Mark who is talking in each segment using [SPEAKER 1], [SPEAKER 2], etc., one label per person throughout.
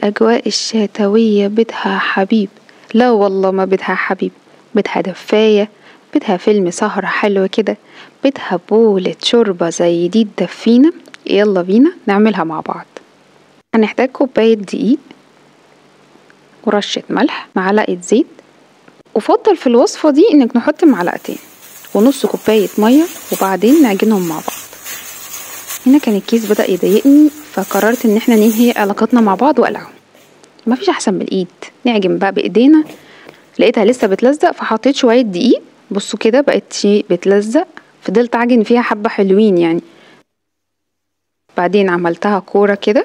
[SPEAKER 1] الأجواء الشتوية بدها حبيب لا والله ما بدها حبيب بدها دفاية بدها فيلم سهرة حلوة كده بدها بولة شوربة زي دي تدفينا يلا بينا نعملها مع بعض هنحتاج كوباية دقيق ورشة ملح معلقة زيت أفضل في الوصفة دي إنك نحط معلقتين ونص كوباية مية وبعدين نعجنهم مع بعض هنا كان الكيس بدأ يضايقني فقررت إن احنا ننهي علاقتنا مع بعض وأقلعه مفيش أحسن من الإيد نعجن بقى بإيدينا لقيتها لسه بتلزق فحطيت شوية دقيق بصوا كده بقت شيء بتلزق فضلت أعجن فيها حبة حلوين يعني بعدين عملتها كورة كده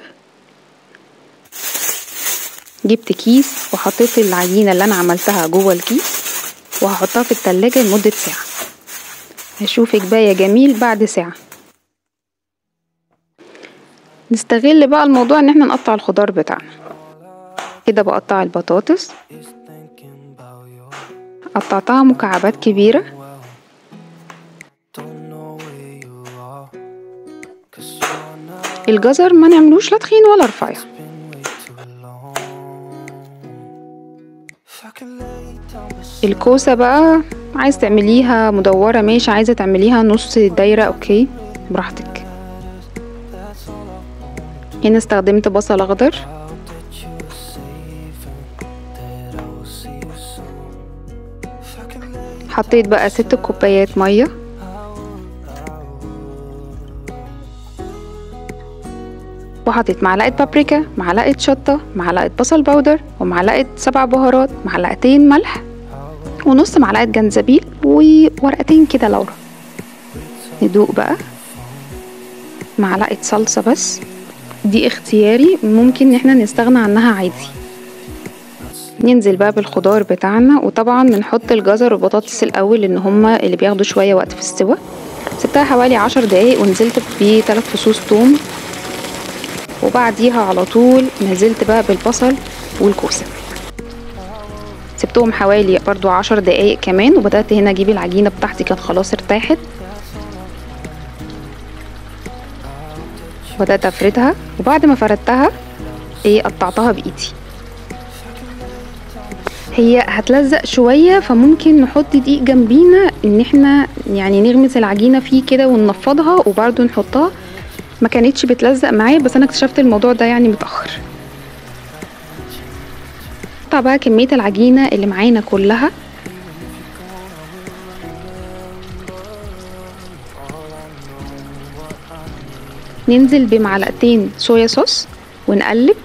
[SPEAKER 1] جبت كيس وحطيت العجينة اللي أنا عملتها جوه الكيس وهحطها في التلاجة لمدة ساعة هشوفك بقى يا جميل بعد ساعة نستغل بقى الموضوع ان احنا نقطع الخضار بتاعنا كده بقطع البطاطس قطعتها مكعبات كبيرة الجزر ما نعملوش لا تخين ولا رفيع الكوسة بقى عايز تعمليها مدورة ماشي عايزة تعمليها نص دايرة اوكي براحتك هنا استخدمت بصل اخضر حطيت بقى ست كوبايات ميه وحطيت معلقة بابريكا معلقة شطة معلقة بصل باودر ومعلقة سبع بهارات معلقتين ملح ونص معلقة جنزبيل وورقتين كده لورا ندوق بقى معلقة صلصة بس دي اختياري ممكن ان احنا نستغنى عنها عادي ننزل بقى بالخضار بتاعنا وطبعا بنحط الجزر والبطاطس الاول ان هما اللي بياخدوا شويه وقت في السوا سبتها حوالي عشر دقايق ونزلت بثلاث فصوص توم وبعديها على طول نزلت بقى بالبصل والكوسه سبتهم حوالي برضو عشر دقايق كمان وبدأت هنا اجيب العجينة بتاعتي كانت خلاص ارتاحت بدأت افردها وبعد ما فردتها ايه قطعتها بايدي هي هتلزق شوية فممكن نحط دقيق جنبينا ان احنا يعني نغمس العجينة فيه كده وننفضها وبرده نحطها ما كانتش بتلزق معايا بس انا اكتشفت الموضوع ده يعني متأخر نقطع بقى كمية العجينة اللي معانا كلها ننزل بمعلقتين صويا صوص ونقلب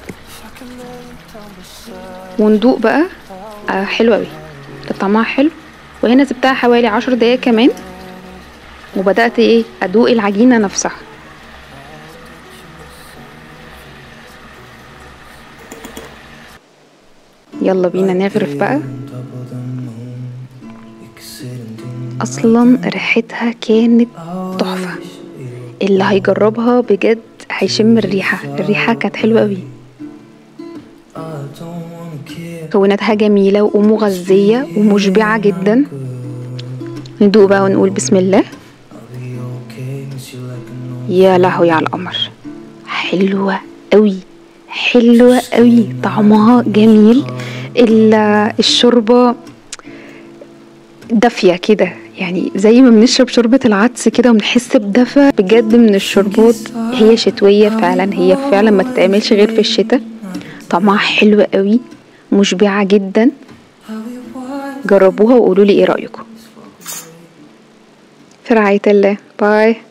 [SPEAKER 1] وندوق بقى آه حلو اوي كان طعمها حلو وهنا سبتها حوالي عشر دقايق كمان وبدأت ايه ادوق العجينة نفسها يلا بينا نغرف بقى اصلا ريحتها كانت تحفة اللي هيجربها بجد هيشم الريحة الريحة كانت حلوة قوي مكوناتها جميلة ومغذية ومشبعة جدا ندوق بقى ونقول بسم الله يا لهوي على القمر حلوة قوي حلوة قوي طعمها جميل الشوربة دافية كده يعني زي ما بنشرب شوربة العدس كده ونحس بدفى بجد من الشربات هي شتوية فعلا هي فعلا ما تتعملش غير في الشتاء طعمها حلو قوي مشبعة جدا جربوها وقولوا لي ايه رأيكم في رعاية الله باي